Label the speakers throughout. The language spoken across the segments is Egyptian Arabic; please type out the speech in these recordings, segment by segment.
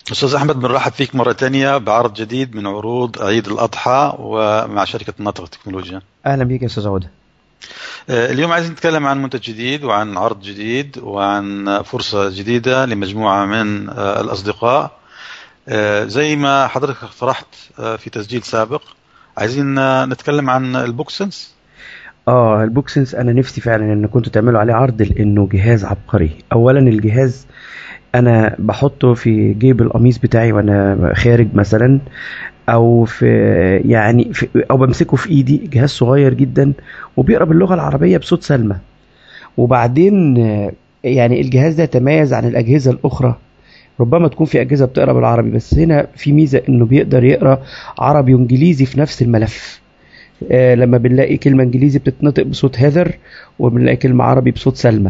Speaker 1: استاذ احمد بنرحب فيك مره ثانيه بعرض جديد من عروض عيد الاضحى ومع شركه الناطق تكنولوجيا
Speaker 2: اهلا بك يا استاذ عوده
Speaker 1: آه، اليوم عايزين نتكلم عن منتج جديد وعن عرض جديد وعن فرصه جديده لمجموعه من آه، الاصدقاء آه، زي ما حضرتك اقترحت في تسجيل سابق عايزين نتكلم عن البوكسنس
Speaker 2: اه البوكسنس انا نفسي فعلا ان كنتوا تعملوا عليه عرض لانه جهاز عبقري اولا الجهاز انا بحطه في جيب القميص بتاعي وانا خارج مثلا او في يعني في او بمسكه في ايدي جهاز صغير جدا وبيقرا باللغه العربيه بصوت سلمى وبعدين يعني الجهاز ده يتميز عن الاجهزه الاخرى ربما تكون في اجهزه بتقرا بالعربي بس هنا في ميزه انه بيقدر يقرا عربي وانجليزي في نفس الملف آه لما بنلاقي كلمه انجليزي بتتنطق بصوت هيذر وبنلاقي كلمه عربي بصوت سلمى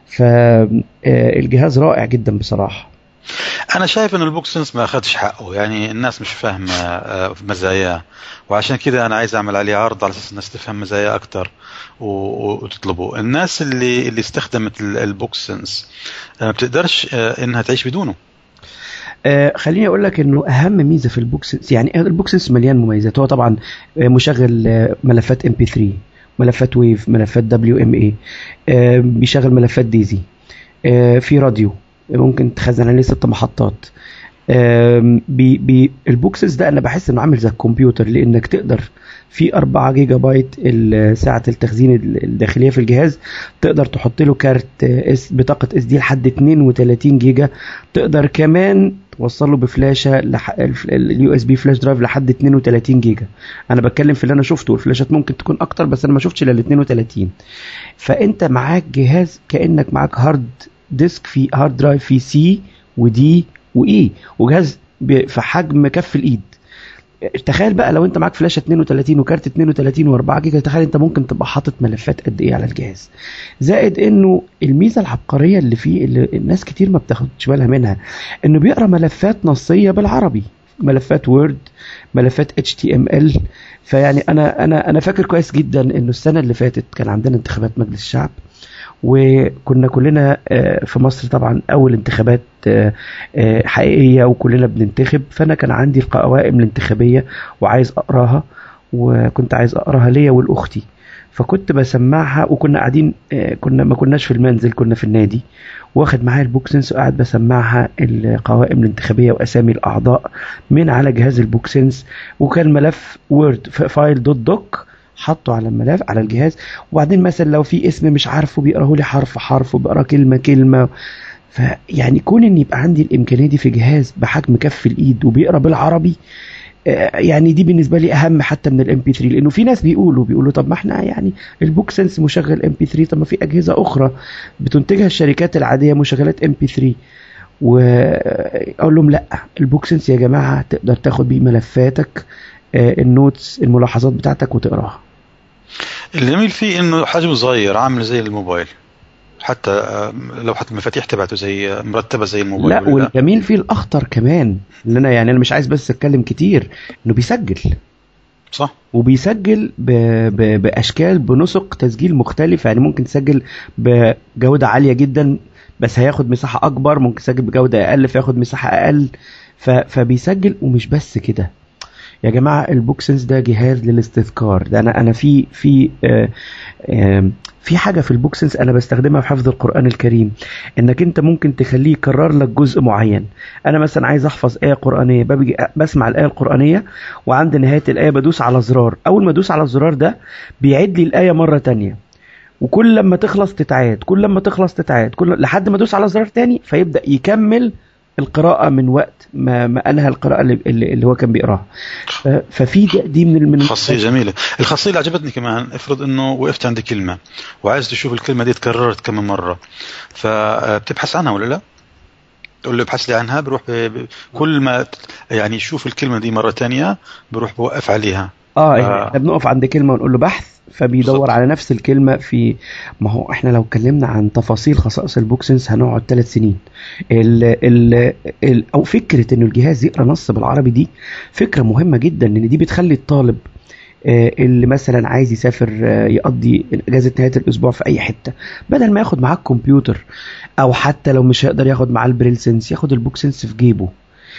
Speaker 2: فالجهاز رائع جدا بصراحه
Speaker 1: انا شايف ان البوكسنس ما اخذش حقه يعني الناس مش فاهمه آه، مزاياه وعشان كده انا عايز اعمل عليه عرض على اساس الناس تفهم مزاياه اكثر وتطلبه الناس اللي اللي استخدمت البوكسنس آه، ما بتقدرش آه، انها تعيش بدونه
Speaker 2: آه خليني اقول لك انه اهم ميزه في البوكسنس يعني البوكسنس مليان مميزات هو طبعا مشغل ملفات ام بي 3 ملفات ويف ملفات دبليو ام اي بيشغل ملفات ديزي آه في راديو ممكن تخزن عليه ست محطات بي بي البوكسز ده انا بحس انه عامل زي الكمبيوتر لانك تقدر في 4 جيجا بايت ساعة التخزين الداخلية في الجهاز تقدر تحط له كارت اس بطاقة اس دي لحد 32 جيجا تقدر كمان توصل له بفلاشة اليو اس بي فلاش درايف لحد 32 جيجا انا بتكلم في اللي انا شفته الفلاشات ممكن تكون اكتر بس انا ما شفتش الا 32 فانت معاك جهاز كانك معاك هارد ديسك في هارد درايف في سي ودي واي وجهاز في حجم كف الايد تخيل بقى لو انت معاك فلاشه 32 وكارت 32 و4 جيجا تخيل انت ممكن تبقى حاطط ملفات قد ايه على الجهاز زائد انه الميزه العبقريه اللي فيه اللي الناس كتير ما بتاخدش بالها منها انه بيقرا ملفات نصيه بالعربي ملفات وورد ملفات اتش تي ام ال فيعني انا انا انا فاكر كويس جدا انه السنه اللي فاتت كان عندنا انتخابات مجلس الشعب وكنا كلنا آه، في مصر طبعا اول انتخابات آه، آه، حقيقيه وكلنا بننتخب فانا كان عندي القوائم الانتخابيه وعايز اقراها وكنت عايز اقراها ليا ولاختي فكنت بسمعها وكنا قاعدين كنا ما كناش في المنزل كنا في النادي واخد معايا البوكسنس وقاعد بسمعها القوائم الانتخابيه واسامي الاعضاء من على جهاز البوكسنس وكان ملف وورد فايل دوت دوك حطه على الملف على الجهاز وبعدين مثلا لو في اسم مش عارفه بيقراه لي حرف حرف وبقرا كلمه كلمه فيعني كون ان يبقى عندي الامكانيه دي في جهاز بحجم كف الايد وبيقرا بالعربي آه، يعني دي بالنسبه لي اهم حتى من الام بي 3 لانه في ناس بيقولوا بيقولوا طب ما احنا يعني البوك سنس مشغل ام بي 3 طب ما في اجهزه اخرى بتنتجها الشركات العاديه مشغلات ام بي 3 واقول لهم لا البوك سنس يا جماعه تقدر تاخد بيه ملفاتك آه، النوتس الملاحظات بتاعتك وتقراها
Speaker 1: الجميل فيه انه حجمه صغير عامل زي الموبايل حتى آه، لو حتى المفاتيح تبعته زي مرتبه زي الموبايل
Speaker 2: لا والجميل فيه الاخطر كمان ان انا يعني انا مش عايز بس اتكلم كتير انه بيسجل
Speaker 1: صح
Speaker 2: وبيسجل ب... ب... باشكال بنسق تسجيل مختلفه يعني ممكن تسجل بجوده عاليه جدا بس هياخد مساحه اكبر ممكن تسجل بجوده اقل فياخد مساحه اقل ف... فبيسجل ومش بس كده يا جماعه البوكسنس ده جهاز للاستذكار ده انا انا في في آه آه في حاجه في البوكسنس انا بستخدمها في حفظ القران الكريم انك انت ممكن تخليه يكرر لك جزء معين انا مثلا عايز احفظ ايه قرانيه ببجي بسمع الايه القرانيه وعند نهايه الايه بدوس على زرار اول ما ادوس على الزرار ده بيعيد لي الايه مره تانية وكل لما تخلص تتعاد كل لما تخلص تتعاد كل لحد ما ادوس على زرار تاني فيبدا يكمل القراءة من وقت ما, ما أنهى القراءة اللي, اللي هو كان بيقراها ففي دي من من
Speaker 1: خاصية جميلة الخاصية اللي عجبتني كمان افرض انه وقفت عند كلمة وعايز تشوف الكلمة دي تكررت كم مرة فبتبحث عنها ولا لا؟ تقول له ابحث لي عنها بروح كل ما يعني يشوف الكلمة دي مرة تانية بروح بوقف عليها
Speaker 2: اه, آه. احنا بنقف عند كلمة ونقول له بحث فبيدور بالضبط. على نفس الكلمه في ما هو احنا لو اتكلمنا عن تفاصيل خصائص البوكسنس هنقعد ثلاث سنين ال ال ال او فكره ان الجهاز يقرا نص بالعربي دي فكره مهمه جدا ان دي بتخلي الطالب آه، اللي مثلا عايز يسافر آه، يقضي اجازه نهايه الاسبوع في اي حته بدل ما ياخد معاه الكمبيوتر او حتى لو مش هيقدر ياخد معاه البريل سنس ياخد البوك سنس في جيبه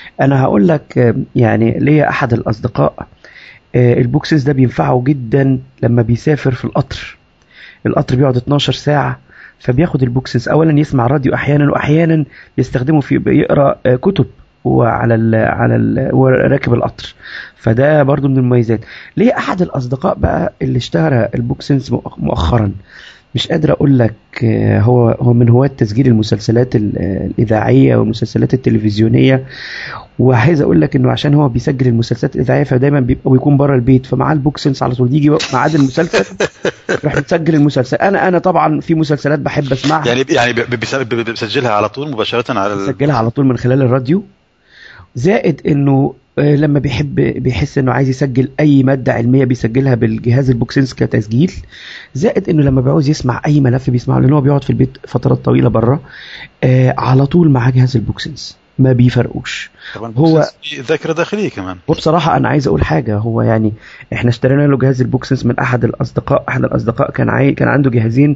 Speaker 2: انا هقول لك آه، يعني ليا احد الاصدقاء آه، البوكسنس ده بينفعه جدا لما بيسافر في القطر القطر بيقعد 12 ساعه فبياخد البوكسنس اولا يسمع راديو احيانا واحيانا يستخدمه في يقرا آه، كتب وعلى ال على ال راكب القطر فده برضو من المميزات ليه احد الاصدقاء بقى اللي اشترى البوكسنس مؤخرا مش قادر اقول لك آه، هو هو من هواة تسجيل المسلسلات ال- آه، الاذاعيه والمسلسلات التلفزيونيه وعايز اقول لك انه عشان هو بيسجل المسلسلات الاذاعيه فدايما بيبقى بيكون بره البيت فمعاه البوكسنس على طول يجي ميعاد المسلسل يروح مسجل المسلسل انا انا طبعا في مسلسلات بحب اسمعها
Speaker 1: يعني يعني ب- بيس- ب- بيسجلها على طول مباشره على ال...
Speaker 2: بسجلها على طول من خلال الراديو زائد انه آه، لما بيحب بيحس انه عايز يسجل اي ماده علميه بيسجلها بالجهاز البوكسنس كتسجيل زائد انه لما بيعوز يسمع اي ملف بيسمعه لان هو بيقعد في البيت فترات طويله بره آه على طول معاه جهاز البوكسنس ما بيفرقوش
Speaker 1: طبعا
Speaker 2: هو-
Speaker 1: هو ذاكره داخليه كمان
Speaker 2: وبصراحة أنا عايز أقول حاجة هو يعني إحنا اشترينا له جهاز البوكسنس من أحد الأصدقاء أحد الأصدقاء كان عاي... كان عنده جهازين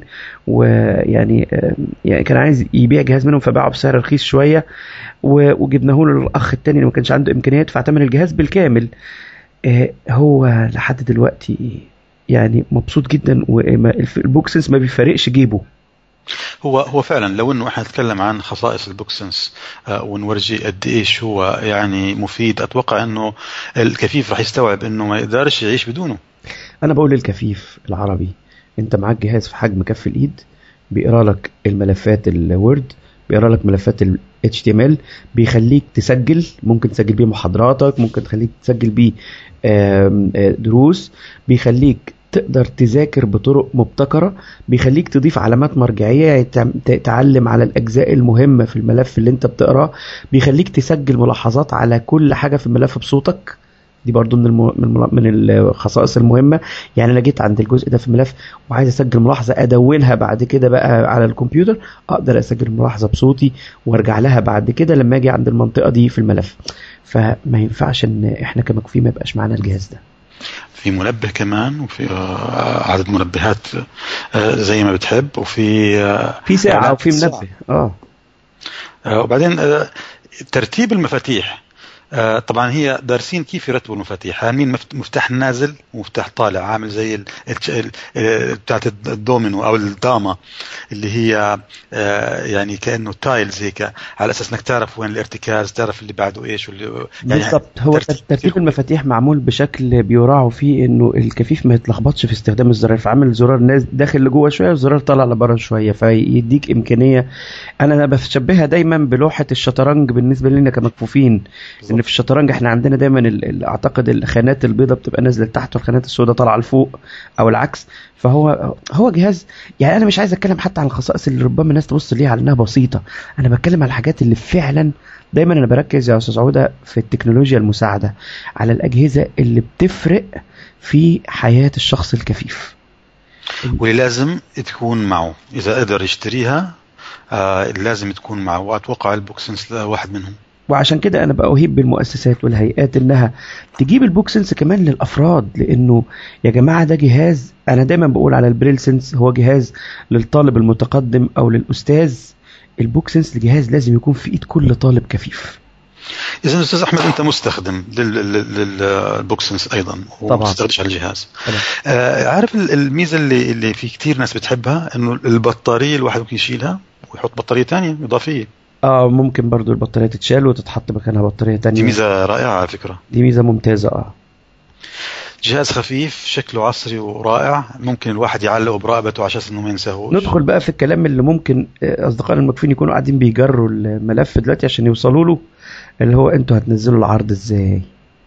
Speaker 2: ويعني آه، يعني كان عايز يبيع جهاز منهم فباعه بسعر رخيص شوية و... وجبناه له للأخ التاني اللي ما كانش عنده إمكانيات فاعتمد الجهاز بالكامل آه، هو لحد دلوقتي يعني مبسوط جدا والبوكسنس ما بيفارقش جيبه
Speaker 1: هو هو فعلا لو انه احنا نتكلم عن خصائص البوكسنس آه، ونورجي قد ايش هو يعني مفيد اتوقع انه الكفيف راح يستوعب انه ما يقدرش يعيش بدونه
Speaker 2: انا بقول الكفيف العربي انت معاك جهاز في حجم كف الايد بيقرا لك الملفات الوورد بيقرا لك ملفات ال HTML بيخليك تسجل ممكن تسجل بيه محاضراتك ممكن تخليك تسجل بيه آم، آه، دروس بيخليك تقدر تذاكر بطرق مبتكرة بيخليك تضيف علامات مرجعية يتع- تتعلم على الأجزاء المهمة في الملف اللي انت بتقراه بيخليك تسجل ملاحظات على كل حاجة في الملف بصوتك دي برضو من الم... من, الم... من الخصائص المهمة يعني انا جيت عند الجزء ده في الملف وعايز اسجل ملاحظة ادونها بعد كده بقى على الكمبيوتر اقدر اسجل ملاحظة بصوتي وارجع لها بعد كده لما اجي عند المنطقة دي في الملف فما ينفعش ان احنا كمكفوفين ما يبقاش معانا الجهاز ده
Speaker 1: في منبه كمان وفي آه، عدد منبهات آه، زي ما بتحب وفي آه،
Speaker 2: في ساعة
Speaker 1: إعلان
Speaker 2: وفي
Speaker 1: الساعة.
Speaker 2: منبه اه
Speaker 1: آه، وبعدين آه، ترتيب المفاتيح آه، طبعا هي دارسين كيف يرتبوا المفاتيح عاملين مفت- مفتاح نازل ومفتاح طالع عامل زي ال- ال- ال- ال- بتاعت الدومينو او الداما اللي هي آه، يعني كانه تايلز هيك على اساس انك تعرف وين الارتكاز تعرف اللي بعده ايش واللي يعني
Speaker 2: بالظبط هو
Speaker 1: ترتيب
Speaker 2: ترتيب المفاتيح معمول بشكل بيراعوا فيه انه الكفيف ما يتلخبطش في استخدام الزرار فعامل زرار ناز داخل لجوه شويه وزرار طالع لبره شويه فيديك امكانيه انا بشبهها دايما بلوحه الشطرنج بالنسبه لنا كمكفوفين ان في الشطرنج احنا عندنا دايما ال- ال- اعتقد الخانات البيضاء بتبقى نازله لتحت والخانات السوداء طالعه لفوق او العكس فهو هو جهاز يعني انا مش عايز اتكلم حتى عن الخصائص اللي ربما الناس تبص ليها على انها بسيطه انا بتكلم على الحاجات اللي فعلا دايما انا بركز يا استاذ عوده في التكنولوجيا المساعده على الاجهزه اللي بتفرق في حياه الشخص الكفيف
Speaker 1: واللي لازم تكون معه اذا قدر يشتريها آه لازم تكون معه واتوقع البوكسنس واحد منهم
Speaker 2: وعشان كده انا بأهيب بالمؤسسات والهيئات انها تجيب البوكسنس كمان للافراد لانه يا جماعه ده جهاز انا دايما بقول على البريلسنس هو جهاز للطالب المتقدم او للاستاذ البوكسنس جهاز لازم يكون في ايد كل طالب كفيف
Speaker 1: اذا استاذ احمد انت مستخدم لل- لل- للبوكسنس ايضا
Speaker 2: طبعاً.
Speaker 1: وما تستخدمش على الجهاز
Speaker 2: طبعاً.
Speaker 1: آه عارف ال- الميزه اللي اللي في كثير ناس بتحبها انه البطاريه الواحد ممكن يشيلها ويحط بطاريه ثانيه اضافيه
Speaker 2: اه ممكن برضو البطاريه تتشال وتتحط مكانها بطاريه تانية
Speaker 1: دي ميزه رائعه على فكره
Speaker 2: دي ميزه ممتازه اه
Speaker 1: جهاز خفيف شكله عصري ورائع ممكن الواحد يعلقه برقبته على اساس انه ما ينساهوش
Speaker 2: ندخل بقى في الكلام اللي ممكن آه، اصدقائنا المكفين يكونوا قاعدين بيجروا الملف دلوقتي عشان يوصلوا له اللي هو انتوا هتنزلوا العرض ازاي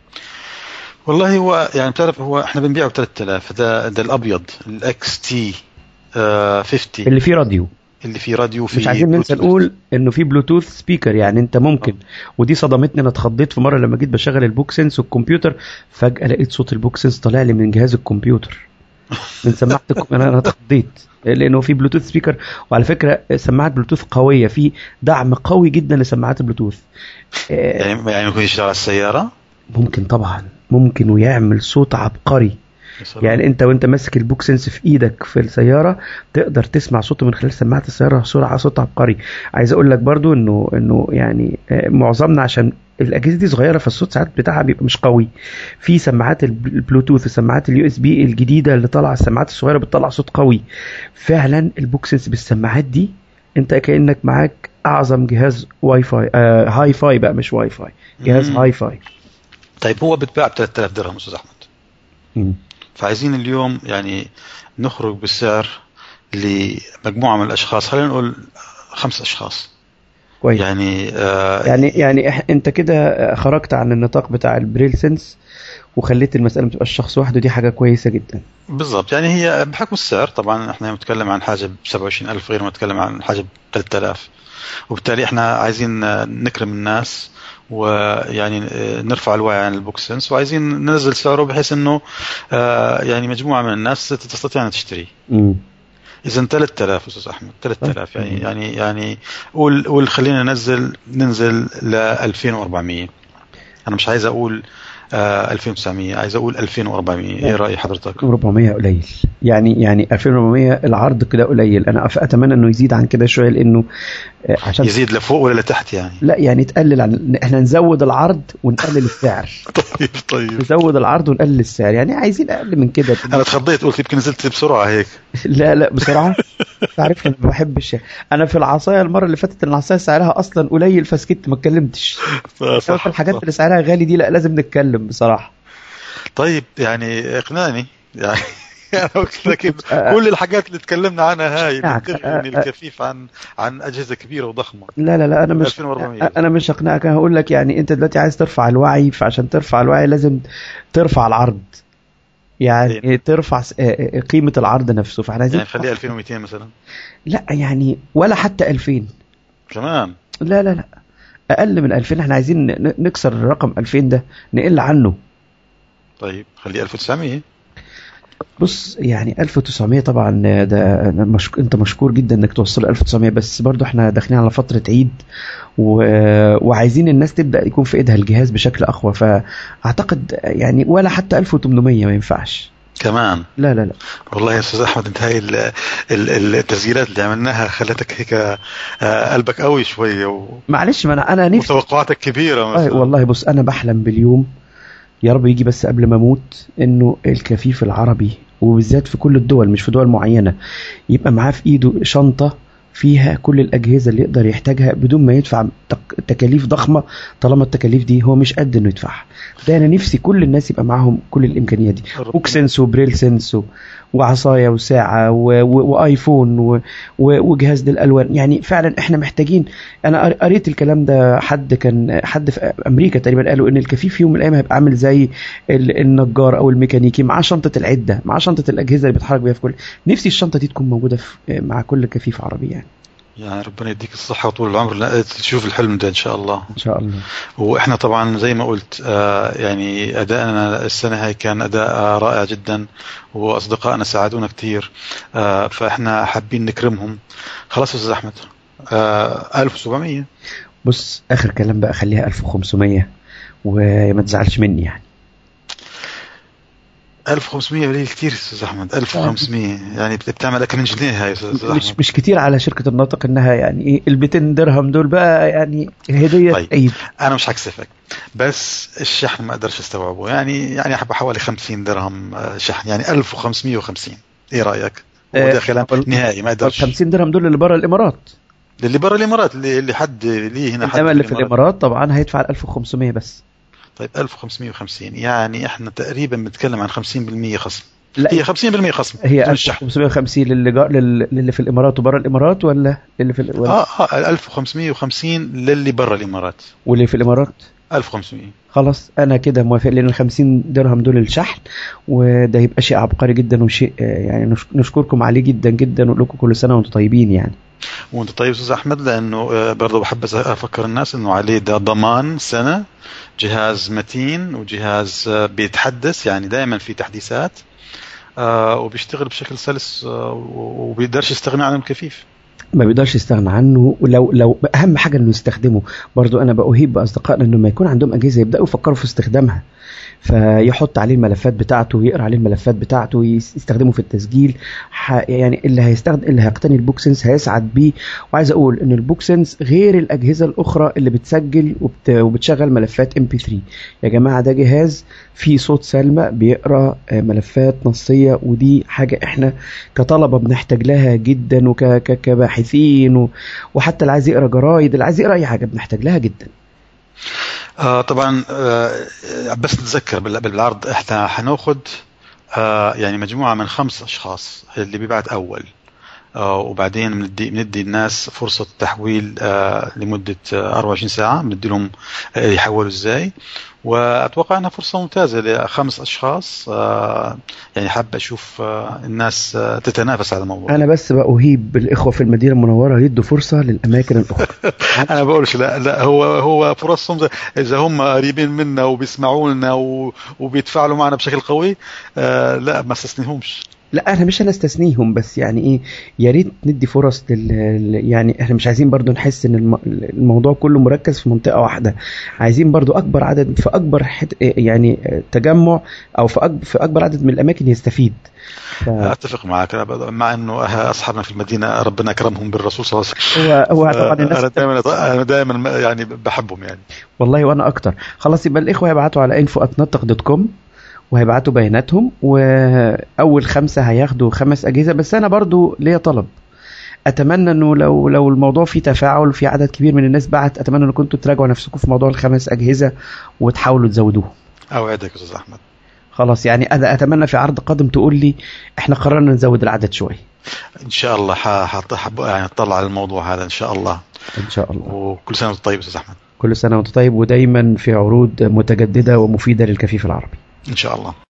Speaker 1: والله هو يعني بتعرف هو احنا بنبيعه ب 3000 ده ده الابيض الاكس تي 50
Speaker 2: اللي فيه راديو
Speaker 1: اللي فيه راديو فيه
Speaker 2: مش عايزين ننسى
Speaker 1: بلوتوث.
Speaker 2: نقول انه في بلوتوث سبيكر يعني انت ممكن ودي صدمتني انا اتخضيت في مره لما جيت بشغل البوكسنس والكمبيوتر فجاه لقيت صوت البوكسنس طالع لي من جهاز الكمبيوتر من سماعه الكم- انا انا اتخضيت لانه في بلوتوث سبيكر وعلى فكره سماعات بلوتوث قويه في دعم قوي جدا لسماعات البلوتوث آه،
Speaker 1: يعني يعني ممكن يشتغل على السياره
Speaker 2: ممكن طبعا ممكن ويعمل صوت عبقري
Speaker 1: يا سلام.
Speaker 2: يعني انت وانت ماسك البوك سنس في ايدك في السياره تقدر تسمع صوته من خلال سماعه السياره سرعه صوت عبقري عايز اقول لك برضو انه انه يعني آه، معظمنا عشان الاجهزه دي صغيره فالصوت ساعات بتاعها بيبقى مش قوي في سماعات البلوتوث السماعات اليو اس بي الجديده اللي طالعه السماعات الصغيره بتطلع صوت قوي فعلا البوكسنس بالسماعات دي انت كانك معاك اعظم جهاز واي فاي آه هاي فاي بقى مش واي فاي جهاز
Speaker 1: مم.
Speaker 2: هاي فاي
Speaker 1: طيب هو بتباع ب 3000 درهم استاذ احمد
Speaker 2: مم.
Speaker 1: فعايزين اليوم يعني نخرج بالسعر لمجموعه من الاشخاص خلينا نقول خمس اشخاص
Speaker 2: كويس
Speaker 1: يعني آه
Speaker 2: يعني يعني إح- انت كده خرجت عن النطاق بتاع البريل سنس وخليت المساله ما تبقاش شخص واحد ودي حاجه كويسه جدا
Speaker 1: بالضبط يعني هي بحكم السعر طبعا احنا بنتكلم عن حاجه ب 27000 غير ما نتكلم عن حاجه ب 3000 وبالتالي احنا عايزين آه، نكرم الناس ويعني آه، نرفع الوعي عن البوكسنس وعايزين ننزل سعره بحيث انه آه، يعني مجموعه من الناس تستطيع ان تشتريه
Speaker 2: مم.
Speaker 1: اذا 3000 استاذ احمد 3000 يعني
Speaker 2: طيب.
Speaker 1: يعني يعني قول قول خلينا ننزل ننزل ل 2400 انا مش عايز اقول آه 2900 عايز اقول 2400 ايه راي حضرتك
Speaker 2: 400 قليل يعني يعني 2400 العرض كده قليل انا أف- اتمنى انه يزيد عن كده شويه لانه آه، عشان
Speaker 1: يزيد لفوق ولا لتحت يعني
Speaker 2: لا يعني تقلل عن احنا نزود العرض ونقلل السعر
Speaker 1: طيب طيب
Speaker 2: نزود العرض ونقلل السعر يعني عايزين اقل من كده
Speaker 1: انا اتخضيت قلت يمكن نزلت بسرعه هيك
Speaker 2: لا لا بسرعه تعرف انا ما بحبش انا في العصايه المره اللي فاتت إن العصايه سعرها اصلا قليل فسكت ما اتكلمتش
Speaker 1: صح
Speaker 2: في الحاجات اللي سعرها غالي دي لا لازم نتكلم بصراحه
Speaker 1: طيب يعني اقنعني يعني انا قلت لك
Speaker 2: آه.
Speaker 1: كل الحاجات اللي تكلمنا عنها هاي
Speaker 2: نعم.
Speaker 1: بتغني
Speaker 2: آه.
Speaker 1: الكفيف عن عن اجهزه كبيره وضخمه
Speaker 2: لا لا لا انا مش
Speaker 1: 2400.
Speaker 2: انا مش هقنعك انا هقول لك يعني انت دلوقتي عايز ترفع الوعي فعشان ترفع الوعي لازم ترفع العرض يعني
Speaker 1: إيه.
Speaker 2: ترفع س- آه، آه، قيمه العرض نفسه فاحنا عايزين
Speaker 1: يعني خليها 2200 مثلا
Speaker 2: لا يعني ولا حتى 2000
Speaker 1: كمان
Speaker 2: لا لا لا اقل من 2000 احنا عايزين ن- نكسر الرقم 2000 ده نقل عنه
Speaker 1: طيب خليه 1900
Speaker 2: بص يعني 1900 طبعا ده أنا مشك... انت مشكور جدا انك توصل 1900 بس برضو احنا داخلين على فتره عيد و... وعايزين الناس تبدا يكون في ايدها الجهاز بشكل اقوى فاعتقد يعني ولا حتى 1800 ما ينفعش
Speaker 1: كمان
Speaker 2: لا لا لا
Speaker 1: والله يا استاذ احمد انت هاي ال- ال- التسجيلات اللي عملناها خلتك هيك آه، قلبك قوي شويه
Speaker 2: معلش ما انا انا نفسي
Speaker 1: وتوقعاتك كبيره
Speaker 2: والله,
Speaker 1: مثلا
Speaker 2: والله بص انا بحلم باليوم يا رب يجي بس قبل ما اموت انه الكفيف العربي وبالذات في كل الدول مش في دول معينه يبقى معاه في ايده شنطه فيها كل الاجهزه اللي يقدر يحتاجها بدون ما يدفع تك- تكاليف ضخمه طالما التكاليف دي هو مش قد انه يدفعها ده انا نفسي كل الناس يبقى معاهم كل الامكانيات دي
Speaker 1: ربنا-
Speaker 2: اوكسنس وبريل سنس و- وعصايه وساعه و- و- وايفون و- و- وجهاز للالوان يعني فعلا احنا محتاجين انا قر- قريت الكلام ده حد كان حد في امريكا تقريبا قالوا ان الكفيف في يوم من الايام هيبقى عامل زي ال- النجار او الميكانيكي معاه شنطه العده معاه شنطه الاجهزه اللي بيتحرك بيها في كل نفسي الشنطه دي تكون موجوده في مع كل كفيف عربي يعني
Speaker 1: يعني ربنا يديك الصحه وطول العمر لا تشوف الحلم ده ان شاء الله
Speaker 2: ان شاء الله
Speaker 1: واحنا طبعا زي ما قلت آه، يعني ادائنا السنه هاي كان اداء آه، رائع جدا واصدقائنا ساعدونا كثير فاحنا حابين نكرمهم خلاص يا استاذ احمد آه، 1700
Speaker 2: بص اخر كلام بقى خليها 1500 وما تزعلش مني يعني
Speaker 1: 1500 قليل كثير استاذ احمد 1500 يعني بت- بتعمل كم جنيه هاي يا استاذ
Speaker 2: مش
Speaker 1: احمد
Speaker 2: مش كتير على شركه الناطق انها يعني ايه ال 200 درهم دول بقى يعني هديه
Speaker 1: طيب.
Speaker 2: عيد
Speaker 1: انا مش حكسفك بس الشحن ما اقدرش استوعبه يعني يعني حب حوالي 50 درهم آه، شحن يعني 1550 ايه رايك؟ هو
Speaker 2: آه،
Speaker 1: ده كلام
Speaker 2: وال-
Speaker 1: نهائي ما اقدرش
Speaker 2: 50 درهم دول اللي بره الامارات
Speaker 1: اللي برا الامارات اللي اللي حد ليه هنا حد
Speaker 2: انما اللي في الامارات طبعا هيدفع ال 1500 بس
Speaker 1: طيب 1550 يعني احنا تقريبا بنتكلم عن 50% خصم
Speaker 2: لا
Speaker 1: هي 50% خصم
Speaker 2: هي
Speaker 1: بدون الشحن
Speaker 2: 1550 للي جا... لل- للي في الامارات وبره الامارات ولا اللي في ال... ولا...
Speaker 1: اه اه 1550 للي برا الامارات
Speaker 2: واللي في الامارات
Speaker 1: 1500
Speaker 2: خلاص انا كده موافق لان ال 50 درهم دول الشحن وده يبقى شيء عبقري جدا وشيء آه، يعني نش- نشكركم عليه جدا جدا ونقول لكم كل سنه وانتم طيبين يعني
Speaker 1: وانت طيب استاذ احمد لانه آه، برضه بحب أز- افكر الناس انه عليه ده ضمان سنه جهاز متين وجهاز آه، بيتحدث يعني دائما في تحديثات آه، وبيشتغل بشكل سلس آه، و- وبيقدرش يستغنى عن الكفيف
Speaker 2: ما بيقدرش يستغنى عنه ولو لو اهم حاجه انه يستخدمه برضو انا بأهيب باصدقائنا انه ما يكون عندهم اجهزه يبداوا يفكروا في استخدامها فيحط عليه الملفات بتاعته ويقرا عليه الملفات بتاعته يستخدمه في التسجيل يعني اللي هيستخدم اللي هيقتني البوك سنس هيسعد بيه وعايز اقول ان البوك سنس غير الاجهزه الاخرى اللي بتسجل وبت... وبتشغل ملفات ام بي 3 يا جماعه ده جهاز فيه صوت سلمى بيقرا ملفات نصيه ودي حاجه احنا كطلبه بنحتاج لها جدا وكباحثين و... وحتى اللي عايز يقرا جرايد اللي عايز يقرا اي حاجه بنحتاج لها جدا
Speaker 1: آه طبعا آه بس نتذكر بالعرض احنا حناخد آه يعني مجموعه من خمس اشخاص اللي بيبعت اول آه وبعدين بندي بندي الناس فرصه تحويل آه لمده 24 ساعه بندي لهم يحولوا ازاي واتوقع انها فرصه ممتازه لخمس اشخاص آه يعني حابب اشوف آه الناس آه تتنافس على الموضوع
Speaker 2: انا بس باهيب بالاخوه في المدينه المنوره يدوا فرصه للاماكن الاخرى
Speaker 1: انا بقولش لا لا هو هو فرصهم اذا هم قريبين منا وبيسمعونا وبيتفاعلوا معنا بشكل قوي آه لا ما استثنيهمش
Speaker 2: لا انا مش هنستثنيهم بس يعني ايه يا ريت ندي فرص لل يعني احنا مش عايزين برضو نحس ان الموضوع كله مركز في منطقه واحده عايزين برضو اكبر عدد في اكبر حت يعني تجمع او في أكبر, في اكبر عدد من الاماكن يستفيد
Speaker 1: ف... اتفق معك مع انه اصحابنا في المدينه ربنا اكرمهم بالرسول صلى الله
Speaker 2: عليه وسلم هو هو طبعا
Speaker 1: الناس انا دايما انا دايما يعني بحبهم يعني
Speaker 2: والله وانا اكتر خلاص يبقى الاخوه يبعتوا على info@نطق.com وهيبعتوا بياناتهم واول خمسه هياخدوا خمس اجهزه بس انا برضو ليا طلب اتمنى انه لو لو الموضوع فيه تفاعل في عدد كبير من الناس بعت اتمنى ان كنتوا تراجعوا نفسكم في موضوع الخمس اجهزه وتحاولوا تزودوهم
Speaker 1: اوعدك يا استاذ احمد
Speaker 2: خلاص يعني انا اتمنى في عرض قادم تقول لي احنا قررنا نزود العدد شويه
Speaker 1: ان شاء الله ححب يعني اطلع على الموضوع هذا ان شاء الله
Speaker 2: ان شاء الله
Speaker 1: وكل سنه وانت طيب استاذ احمد
Speaker 2: كل سنه وانت طيب ودايما في عروض متجدده ومفيده للكفيف العربي
Speaker 1: ان شاء الله